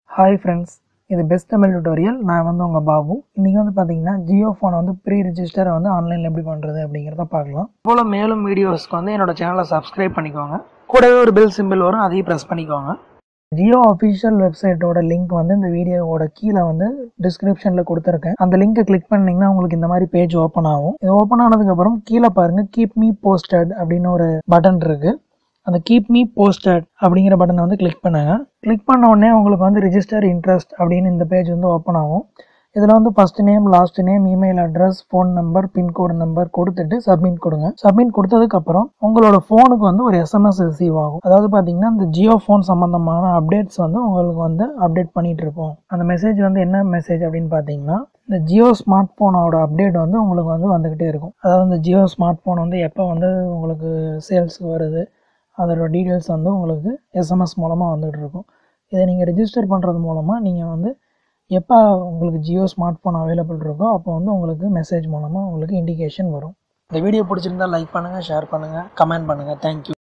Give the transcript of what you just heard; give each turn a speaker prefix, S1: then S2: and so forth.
S1: hi friends இது best Tamil tutorial நான் வந்து உங்கள் பாபு இன்றைக்கி வந்து பார்த்தீங்கன்னா ஜியோ ஃபோனை வந்து ப்ரீ ரிஜிஸ்டரை வந்து ஆன்லைனில் எப்படி பண்ணுறது அப்படிங்கிறத பார்க்கலாம் போல் மேலும் வீடியோஸ்க்கு வந்து என்னோட சேனலை சப்ஸ்கிரைப் பண்ணிக்கோங்க கூடவே ஒரு பெல் சிம்பிள் வரும் அதையும் ப்ரெஸ் பண்ணிக்கோங்க ஜியோ அஃபிஷியல் வெப்சைட்டோட லிங்க் வந்து இந்த வீடியோவோட கீழே வந்து டிஸ்கிரிப்ஷனில் கொடுத்துருக்கேன் அந்த லிங்கை கிளிக் பண்ணிங்கன்னா உங்களுக்கு இந்த மாதிரி பேஜ் ஓப்பன் ஆகும் இது ஓப்பன் ஆனதுக்கப்புறம் கீழே பாருங்கள் கீப் மீ போஸ்டட் அப்படின்னு ஒரு பட்டன் இருக்குது அந்த கீப் மீ போஸ்டட் அப்படிங்கிற பட்டனை வந்து கிளிக் பண்ணுங்க கிளிக் பண்ண உடனே உங்களுக்கு வந்து ரிஜிஸ்டர் இன்ட்ரெஸ்ட் அப்படின்னு இந்த பேஜ் வந்து ஓப்பன் ஆகும் இதில் வந்து first name last name email address phone number pincode number கொடுத்துட்டு சப்மிட் கொடுங்க சப்மிட் கொடுத்ததுக்கப்புறம் உங்களோட ஃபோனுக்கு வந்து ஒரு எஸ்எம்எஸ் ரிசீவ் ஆகும் அதாவது பார்த்தீங்கன்னா இந்த ஜியோ ஃபோன் சம்மந்தமான அப்டேட்ஸ் வந்து உங்களுக்கு வந்து அப்டேட் பண்ணிட்டு இருப்போம் அந்த மெசேஜ் வந்து என்ன மெசேஜ் அப்படின்னு பார்த்தீங்கன்னா இந்த ஜியோ ஸ்மார்ட் ஃபோனோட அப்டேட் வந்து உங்களுக்கு வந்து வந்துக்கிட்டே இருக்கும் அதாவது இந்த ஜியோ ஸ்மார்ட் ஃபோன் வந்து எப்போ வந்து உங்களுக்கு சேல்ஸுக்கு வருது அதோட டீட்டெயில்ஸ் வந்து உங்களுக்கு எஸ்எம்எஸ் மூலமாக வந்துகிட்டு இருக்கும் இதை நீங்கள் ரெஜிஸ்டர் பண்ணுறது மூலமாக நீங்கள் வந்து எப்போ உங்களுக்கு ஜியோ ஸ்மார்ட் ஃபோன் அவைலபிள் இருக்கோ அப்போ வந்து உங்களுக்கு மெசேஜ் மூலமாக உங்களுக்கு இண்டிகேஷன் வரும் இந்த வீடியோ பிடிச்சிருந்தா லைக் பண்ணுங்கள் ஷேர் பண்ணுங்கள் கமெண்ட் பண்ணுங்கள் தேங்க்யூ